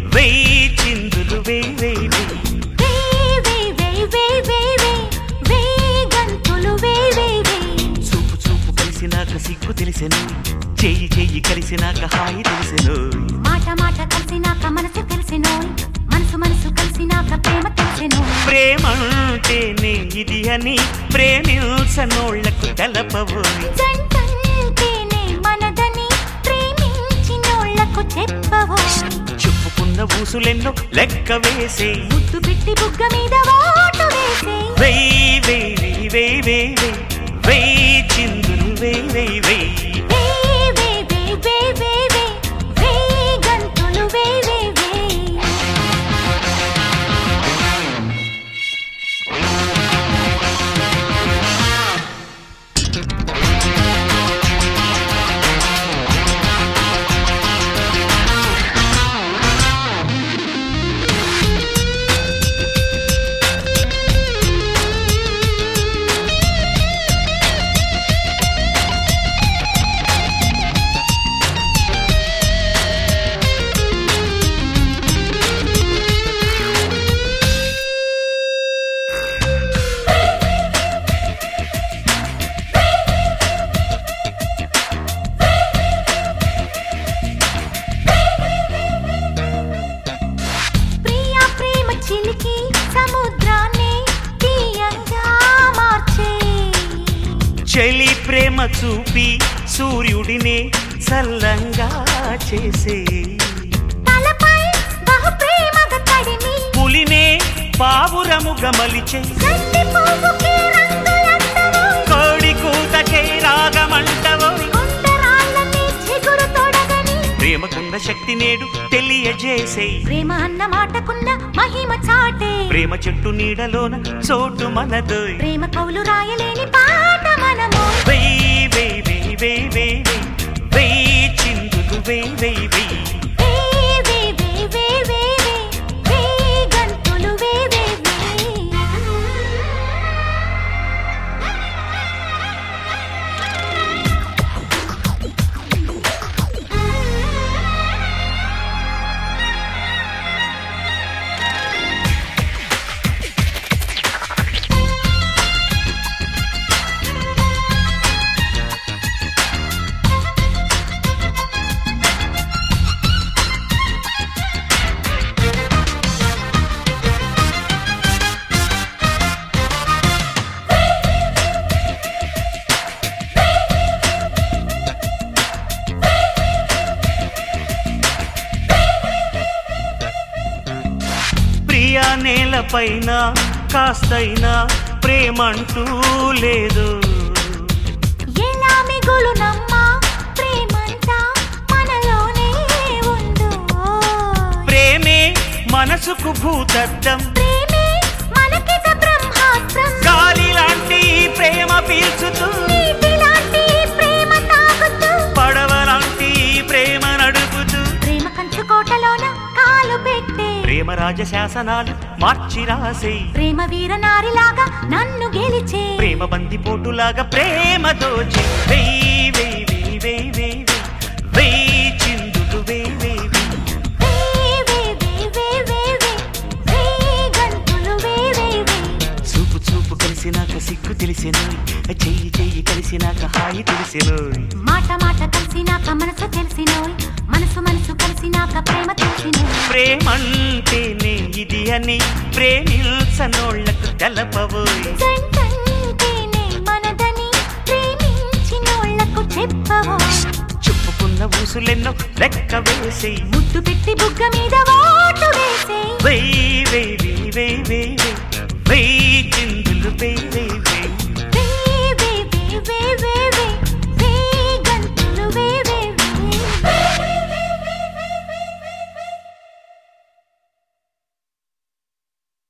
వెయ్యి చిందులు వేయి వేయి వేయి వేయ్ వేయ్ వేయ్ వేయ్ వేయ్ వేయ్ గంతులు వేయ్ వేయ్ వేయ్ చూపు చూపు కలిసినాక సిగ్గు తెలిసెను చెయ్యి చెయ్యి కలిసినాక హాయి తెలిసెను మాట మాట కలిసినాక మనసు తెలిసినోయ్ మనసు మనసు కలిసినాక ప్రేమ తెలిసినోయ్ ప్రేమంటేనే ఇది అని ప్రేమించనోళ్లకు తెలపబోయి జంటంటేనే మనదని ప్రేమించినోళ్లకు చెప్పవోయ్ చెప్పుకున్న ఊసులెన్నో లెక్క వేసే ముద్దు పెట్టి బుగ్గ మీద ఓటు వేసే వెయ్యి వెయ్యి వెయ్యి వెయ్యి వెయ్యి వెయ్యి వెయ్యి చిందులు వెయ్యి వెయ్యి వెయ్యి వేయ్ వేయ్ వేయ్ వేయ్ వేయ్ వేయ్ వేయ్ గంతులు వేయ్ వేయ్ వేయ్ ప్రియా ప్రేమ చిలికి సముద్రాన్ని తీయంగా మార్చే చలి ప్రేమ చూపి సూర్యుడిని చల్లంగా చేసే తలపై బహు ప్రేమగా తడిమి పులినే పావురముగా మలిచే గడ్డి పువ్వుకి రంగులంటవో కోడి కూతకే రాగమంటవో కొండరాళ్ళని చిగురు తొడగని ప్రేమకున్న శక్తి నేడు తెలియజేసే ప్రేమ అన్న మాటకున్న మహిమ చాటే ప్రేమ చెట్టు నీడలోన చోటు మనదోయ్ ప్రేమ కౌలు రాయలేని పాట మనము వెయ్యి వెయ్యి వెయ్యి వెయ్యి వెయ్యి వెయ్యి వెయ్యి చిందులు వెయ్యి వెయ్యి వెయ్యి వేయ్ వేయ్ వేయ్ వేయ్ వేయ్ వేయ్ వేయ్ గంతులు వేయ్ వేయ్ వేయ్ ప్రియా నేలపైన కాస్తైనా ప్రేమంటూ లేదు ఎలా మిగులునమ్మా ప్రేమంతా మనలోనే ఉందో ప్రేమే మనసుకు భూతద్దం ప్రేమే మనకిద బ్రహ్మాస్త్రం గాలి లాంటి ప్రేమ పీల్చుతూ నీటిలాంటి ప్రేమ తాగుతూ పడవ లాంటి ప్రేమ నడుపుతూ ప్రేమ కంచు కోటలోన కాలు పెట్టే ప్రేమ రాజశాసనాలు మార్చి రాసే ప్రేమ వీర నారిలాగా నన్ను గెలిచే ప్రేమ బందిపోటులాగా ప్రేమ దోచి వెయ్యి వెయ్యి వెయ్యి వెయ్యి వెయ్యి వెయ్యి వెయ్యి చిందులు వెయ్యి వెయ్యి వెయ్యి వేయ్ వేయ్ వేయ్ వేయ్ వేయ్ వేయ్ వేయ్ గంతులు వేయ్ వేయ్ వేయ్ చూపు చూపు కలిసినాక సిగ్గు తెలిసెను చెయ్యి చెయ్యి కలిసినాక హాయి తెలిసెను మాట మాట కలిసినాక మనసు తెలిసినోయ్ మనసు మనసు కలిసినాక ప్రేమ తెలిసినోయ్ ప్రేమంటేనే ఇది అని ప్రేమించనోళ్లకు తెలపబోయ్ జంటంటేనే మనదని ప్రేమించినోళ్లకు చెప్పవో చెప్పుకున్న ఊసులెన్నో లెక్క వేసేయి ముద్దు పెట్టి బుగ్గ మీద ఓ